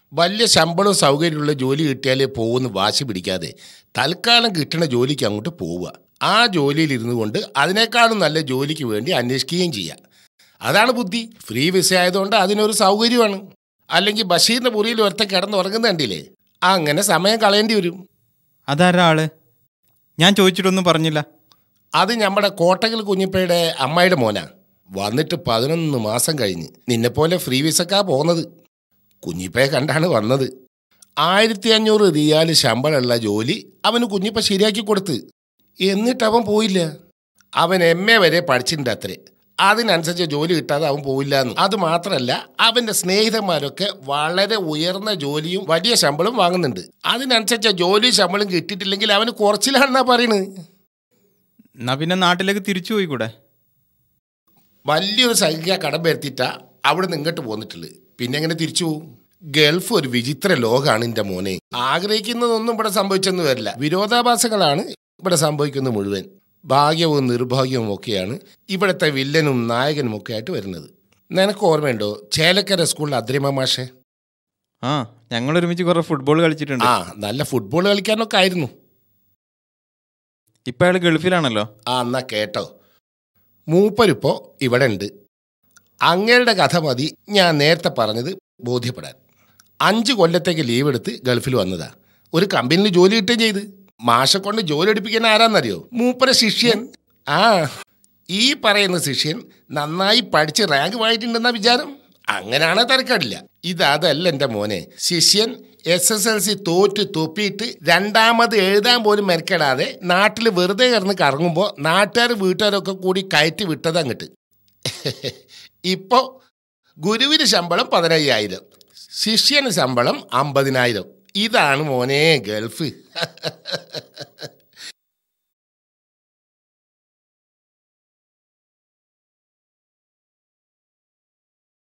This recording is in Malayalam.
വലിയ ശമ്പളവും സൗകര്യമുള്ള ജോലി കിട്ടിയാലേ പോകുന്ന വാശി പിടിക്കാതെ തൽക്കാലം കിട്ടുന്ന ജോലിക്ക് അങ്ങോട്ട് പോവുക ആ ജോലിയിൽ ഇരുന്നു കൊണ്ട് അതിനേക്കാളും നല്ല ജോലിക്ക് വേണ്ടി അന്വേഷിക്കുകയും ചെയ്യാം അതാണ് ബുദ്ധി ഫ്രീ വിസ ആയതുകൊണ്ട് അതിനൊരു സൗകര്യമാണ് അല്ലെങ്കിൽ ബഷീറിന്റെ മുറിയിൽ ഒരുത്ത കിടന്നുറങ്ങുന്ന കണ്ടില്ലേ അങ്ങനെ സമയം കളയേണ്ടി വരും അതാരാ ആള് ഞാൻ ചോദിച്ചിട്ടൊന്നും പറഞ്ഞില്ല അത് നമ്മുടെ കോട്ടകൽ കുഞ്ഞിപ്പയുടെ അമ്മായിയുടെ മോനാ വന്നിട്ട് പതിനൊന്ന് മാസം കഴിഞ്ഞ് നിന്നെപ്പോലെ ഫ്രീ വിസക്കാ പോകുന്നത് കുഞ്ഞിപ്പയെ കണ്ടാണ് വന്നത് ആയിരത്തി അഞ്ഞൂറ് റിയാൽ ശമ്പളമുള്ള ജോലി അവന് കുഞ്ഞിപ്പ ശരിയാക്കി കൊടുത്ത് എന്നിട്ട് അവൻ പോയില്ല അവൻ എം എ വരെ പഠിച്ചിട്ടുണ്ട് അത്രേ അതിനനുസരിച്ച് ജോലി കിട്ടാതെ അവൻ പോയില്ല എന്ന് അത് മാത്രമല്ല അവന്റെ സ്നേഹിതന്മാരൊക്കെ വളരെ ഉയർന്ന ജോലിയും വലിയ ശമ്പളവും വാങ്ങുന്നുണ്ട് അതിനനുസരിച്ച് ജോലി ശമ്പളം കിട്ടിയിട്ടില്ലെങ്കിൽ അവന് കുറച്ചിലാണെന്നാ പറയണത് എന്നാ പിന്നെ നാട്ടിലേക്ക് തിരിച്ചു പോയിക്കൂടെ വലിയൊരു സംഖ്യ കടം വരുത്തിയിട്ടാ അവിടെ നിന്ന് ഇങ്ങോട്ട് പോന്നിട്ടുള്ളത് പിന്നെ എങ്ങനെ തിരിച്ചു പോകും ഗൾഫ് ഒരു വിചിത്ര ലോകമാണ് എൻ്റെ മോനെ ആഗ്രഹിക്കുന്നതൊന്നും ഇവിടെ സംഭവിച്ചെന്ന് വരില്ല വിരോധാഭാസങ്ങളാണ് ഇവിടെ സംഭവിക്കുന്നത് മുഴുവൻ ഭാഗ്യവും നിർഭാഗ്യവും ഒക്കെയാണ് ഇവിടുത്തെ വില്ലനും നായകനും ഒക്കെ ആയിട്ട് വരുന്നത് നിനക്ക് ഓർമ്മയുണ്ടോ ചേലക്കര സ്കൂളിൽ അദ്രിമ മാഷെ ആ ഞങ്ങൾ ഒരുമിച്ച് കുറെ ഫുട്ബോൾ കളിച്ചിട്ടുണ്ട് ആ നല്ല ഫുട്ബോൾ കളിക്കാനൊക്കെ ആയിരുന്നു ഇപ്പൊ അയാൾ ഗൾഫിലാണല്ലോ ആ എന്നാ കേട്ടോ മൂപ്പരിപ്പോ ഇവിടെ ഉണ്ട് അങ്ങയുടെ കഥ മതി ഞാൻ നേരത്തെ പറഞ്ഞത് ബോധ്യപ്പെടാൻ അഞ്ച് കൊല്ലത്തേക്ക് ലീവ് എടുത്ത് ഗൾഫിൽ വന്നതാ ഒരു കമ്പനിയിൽ ജോലി കിട്ടുകയും ചെയ്ത് മാഷെ കൊണ്ട് ജോലി എടുപ്പിക്കാൻ ആരാന്നറിയോ മൂപ്പര ശിഷ്യൻ ആ ഈ പറയുന്ന ശിഷ്യൻ നന്നായി പഠിച്ച് റാങ്ക് വാങ്ങിയിട്ടുണ്ടെന്ന വിചാരം അങ്ങനെയാണെ തിരക്കാടില്ല ഇത് അതല്ല എൻ്റെ മോനെ ശിഷ്യൻ എസ് എസ് എൽ സി തോറ്റ് തൊപ്പിയിട്ട് രണ്ടാമത് എഴുതാൻ പോലും മെനക്കെടാതെ നാട്ടിൽ വെറുതെ കിടന്ന് കറങ്ങുമ്പോൾ നാട്ടുകാർ വീട്ടുകാരൊക്കെ കൂടി കയറ്റി വിട്ടത് അങ്ങോട്ട് ഇപ്പോൾ ഗുരുവിന് ശമ്പളം പതിനയ്യായിരം ശിഷ്യന് ശമ്പളം അമ്പതിനായിരം ഇതാണ് മോനെ ഗൾഫ്